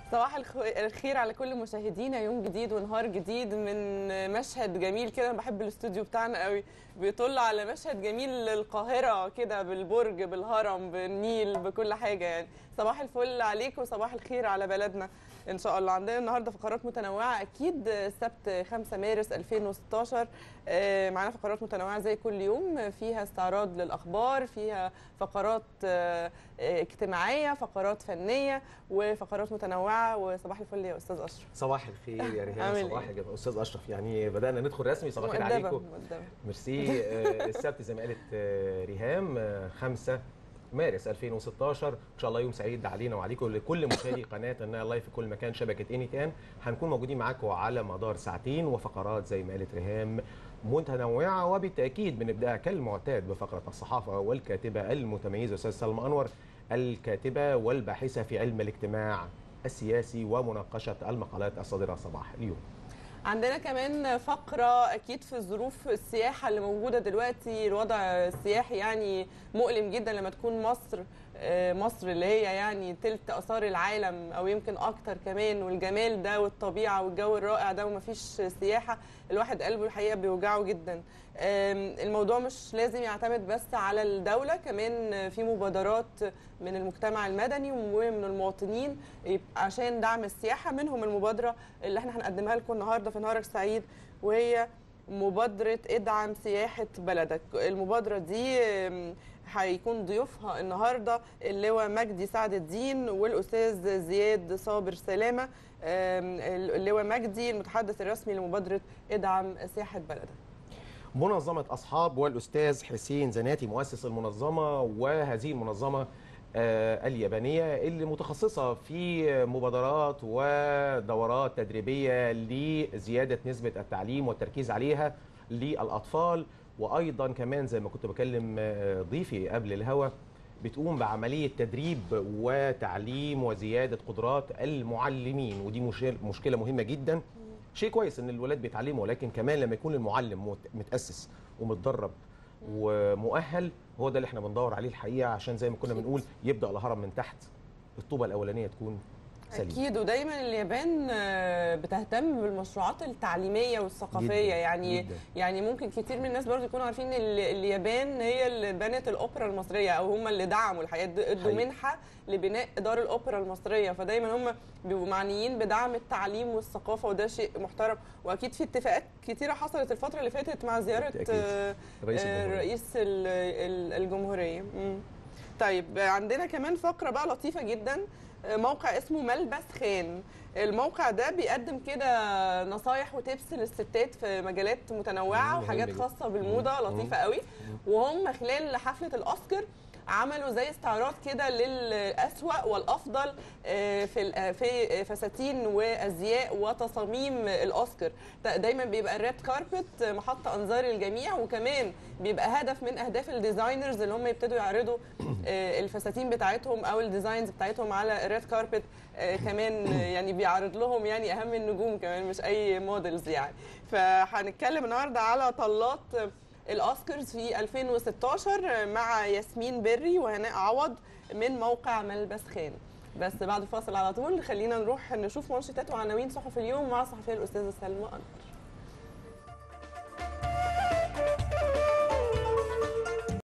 صباح الخ- الخير على كل مشاهدينا يوم جديد ونهار جديد من مشهد جميل كده أنا بحب الاستوديو بتاعنا قوي بيطل على مشهد جميل للقاهرة كده بالبرج بالهرم بالنيل بكل حاجة يعني صباح الفل عليكم وصباح الخير على بلدنا ان شاء الله عندنا النهارده فقرات متنوعه اكيد السبت 5 مارس 2016 آه، معانا فقرات متنوعه زي كل يوم فيها استعراض للاخبار فيها فقرات آه، آه، اجتماعيه فقرات فنيه وفقرات متنوعه وصباح الفل يا استاذ اشرف صباح الخير يا عامل ريهام صباح إيه؟ الجمال استاذ اشرف يعني بدانا ندخل رسمي صباح الخير مؤدبه عليكم مؤدبه ميرسي آه، السبت زي ما قالت آه، ريهام آه، 5 مارس 2016 ان شاء الله يوم سعيد علينا وعليكم لكل مشاهدي قناه النايل لايف في كل مكان شبكه اني كان هنكون موجودين معاكم على مدار ساعتين وفقرات زي ما قالت ريهام متنوعه وبالتاكيد بنبداها كالمعتاد بفقره الصحافه والكاتبه المتميزه استاذ سلمى انور الكاتبه والباحثه في علم الاجتماع السياسي ومناقشه المقالات الصادره صباح اليوم عندنا كمان فقرة أكيد في ظروف السياحة اللي موجودة دلوقتي الوضع السياحي يعني مؤلم جدا لما تكون مصر آه، مصر اللي هي يعني تلت آثار العالم أو يمكن أكتر كمان والجمال ده والطبيعة والجو الرائع ده ومفيش سياحة الواحد قلبه الحقيقة بيوجعه جدا آم، الموضوع مش لازم يعتمد بس على الدولة كمان في مبادرات من المجتمع المدني ومن المواطنين يبقى عشان دعم السياحة منهم المبادرة اللي احنا هنقدمها لكم النهارده في نهارك سعيد وهي مبادرة ادعم سياحة بلدك المبادرة دي آم، هيكون ضيوفها النهارده اللواء مجدي سعد الدين والاستاذ زياد صابر سلامه آم، اللواء مجدي المتحدث الرسمي لمبادره ادعم سياحه بلدك منظمة أصحاب والأستاذ حسين زناتي مؤسس المنظمة وهذه المنظمة آه، اليابانية اللي متخصصة في مبادرات ودورات تدريبية لزيادة نسبة التعليم والتركيز عليها للأطفال وأيضا كمان زي ما كنت بكلم آه، ضيفي قبل الهوا بتقوم بعملية تدريب وتعليم وزيادة قدرات المعلمين ودي مشكلة- مشكلة مهمة جدا شيء كويس ان الولاد بيتعلموا ولكن كمان لما يكون المعلم مت- متاسس ومتدرب ومؤهل هو ده اللي احنا بندور عليه الحقيقه عشان زي ما كنا أكيد. بنقول يبدا الهرم من تحت الطوبه الاولانيه تكون سليمه اكيد ودايما اليابان آه، بتهتم بالمشروعات التعليميه والثقافيه جداً، يعني جداً. يعني ممكن كتير من الناس برضو يكونوا عارفين ان ال- اليابان هي اللي بنت الاوبرا المصريه او هم اللي دعموا الحقيقه ادوا حقيقي. منحه لبناء دار الاوبرا المصريه فدايما هم بيبقوا معنيين بدعم التعليم والثقافه وده شيء محترم واكيد في اتفاقات كتيره حصلت الفتره اللي فاتت مع زياره بالتأكيد. آه، رئيس آه، الجمهورية. رئيس ال- ال- الجمهوريه مم. طيب عندنا كمان فقره بقى لطيفه جدا موقع اسمه ملبس خان الموقع ده بيقدم كده نصايح وتبس للستات في مجالات متنوعه مم، وحاجات مهم خاصه بالموضه مم. لطيفه قوي وهم خلال حفله الاوسكار عملوا زي استعراض كده للأسوأ والأفضل آه، في ال- في فساتين وأزياء وتصاميم الأوسكار دا- دايما بيبقى الريد كاربت محط أنظار الجميع وكمان بيبقى هدف من أهداف الديزاينرز اللي هم يبتدوا يعرضوا آه، الفساتين بتاعتهم أو الديزاينز بتاعتهم على الريد كاربت كمان آه، يعني بيعرض لهم يعني أهم النجوم كمان مش أي موديلز يعني فهنتكلم النهارده على طلات الاوسكارز في 2016 مع ياسمين بري وهناء عوض من موقع ملبس خان بس بعد الفاصل على طول خلينا نروح نشوف منشطات وعناوين صحف اليوم مع صحفيه الاستاذه سلمى انور